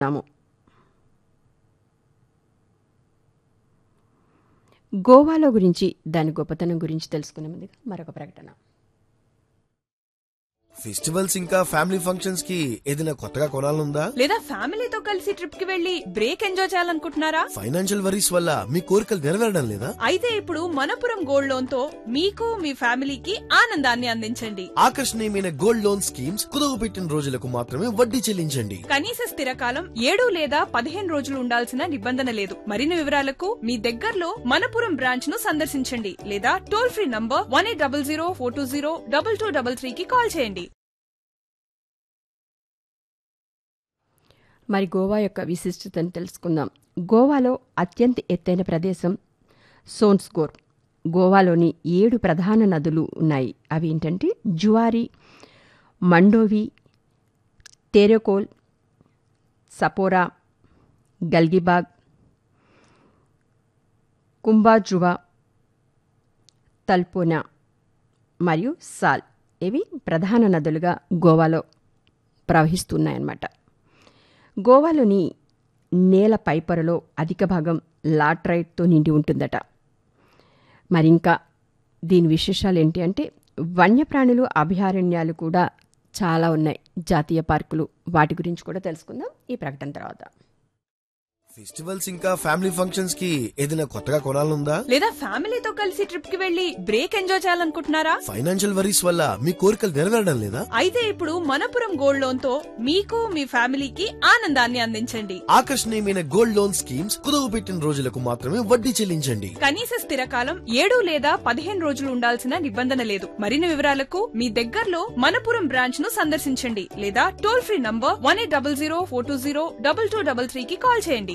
నాము గోవాలో గురించి దాని గొప్పతనం గురించి తెలుసుకునే ముందుగా మరొక ప్రకటన ఫెస్టివల్స్ ఇంకా ఫ్యామిలీ ఫంక్షన్స్ కి ఏదైనా కొత్తగా కొనాలనుందా లేదా ఫ్యామిలీతో కలిసి ట్రిప్ కి వెళ్లి బ్రేక్ ఎంజాయ్ చేయాలనుకుంటున్నారా ఫైనాన్షియల్ వరీస్ వల్ల మీ కోరికలు నెరవేరడం లేదా అయితే ఇప్పుడు మనపురం గోల్డ్ లోన్ తో మీకు మీ ఫ్యామిలీకి ఆనందాన్ని అందించండి ఆకర్షణీయమైన గోల్డ్ లోన్ స్కీమ్స్ కుదవ పెట్టిన రోజులకు మాత్రమే వడ్డీ చెల్లించండి కనీస స్థిర కాలం ఏడు లేదా పదిహేను రోజులు ఉండాల్సిన నిబంధన లేదు మరిన్ని వివరాలకు మీ దగ్గరలో మనపురం బ్రాంచ్ ను సందర్శించండి లేదా toll free number one eight double zero four two zero double two double three కి కాల్ చేయండి మరి గోవా యొక్క విశిష్టతను తెలుసుకుందాం గోవాలో అత్యంత ఎత్తైన ప్రదేశం సోన్స్గోర్ గోవాలోని ఏడు ప్రధాన నదులు ఉన్నాయి అవి ఏంటంటే జువారి మండోవి తేరెకోల్ సపోరా గల్గిబాగ్ కుంబాజువా తల్పోనా మరియు సాల్ ఇవి ప్రధాన నదులుగా గోవాలో ప్రవహిస్తున్నాయన్నమాట గోవాలోని నేల పైపొరలో అధిక భాగం లాట్రైట్తో నిండి ఉంటుందట మరి ఇంకా దీని విశేషాలు ఏంటి అంటే వన్యప్రాణులు అభయారణ్యాలు కూడా చాలా ఉన్నాయి జాతీయ పార్కులు వాటి గురించి కూడా తెలుసుకుందాం ఈ ప్రకటన తర్వాత ఫెస్టివల్స్ ఇంకా ఫ్యామిలీ ఫంక్షన్స్ కి ఏదైనా కొత్తగా కొనాలనుందా లేదా ఫ్యామిలీతో కలిసి ట్రిప్ కి వెళ్లి బ్రేక్ ఎంజాయ్ చేయాలనుకుంటున్నారా ఫైనాన్షియల్ వరీస్ వల్ల మీ కోరికలు నెరవేరడం లేదా అయితే ఇప్పుడు మనపురం గోల్డ్ లోన్ తో మీకు మీ ఫ్యామిలీకి ఆనందాన్ని అందించండి ఆకర్షణీయమైన గోల్డ్ లోన్ స్కీమ్స్ కుదవ పెట్టిన రోజులకు మాత్రమే వడ్డీ చెల్లించండి కనీస స్థిర కాలం ఏడు లేదా పదిహేను రోజులు ఉండాల్సిన నిబంధన లేదు మరిన్ని వివరాలకు మీ దగ్గరలో మనపురం బ్రాంచ్ ను సందర్శించండి లేదా toll free number one eight double zero four two zero double two double three కి కాల్ చేయండి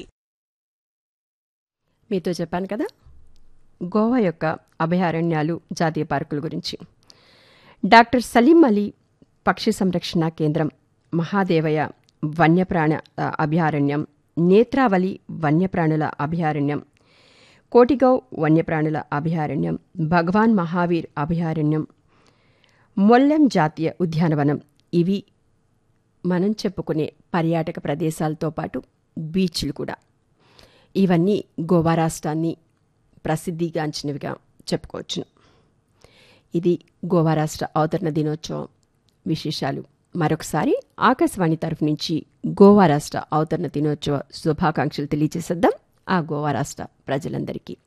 మీతో చెప్పాను కదా గోవా యొక్క అభయారణ్యాలు జాతీయ పార్కుల గురించి డాక్టర్ సలీం అలీ పక్షి సంరక్షణ కేంద్రం మహాదేవయ వన్యప్రాణ ఆ, అభయారణ్యం నేత్రావళి వన్యప్రాణుల అభయారణ్యం కోటిగౌ వన్యప్రాణుల అభయారణ్యం భగవాన్ మహావీర్ అభయారణ్యం మొల్లెం జాతీయ ఉద్యానవనం ఇవి మనం చెప్పుకునే పర్యాటక ప్రదేశాలతో పాటు బీచ్లు కూడా ఇవన్నీ గోవా రాష్ట్రాన్ని ప్రసిద్ధిగాంచినవిగా చెప్పుకోవచ్చును ఇది గోవా రాష్ట్ర అవతరణ దినోత్సవం విశేషాలు మరొకసారి ఆకాశవాణి తరఫు నుంచి గోవా రాష్ట్ర అవతరణ దినోత్సవ శుభాకాంక్షలు తెలియజేసేద్దాం ఆ గోవా రాష్ట్ర ప్రజలందరికీ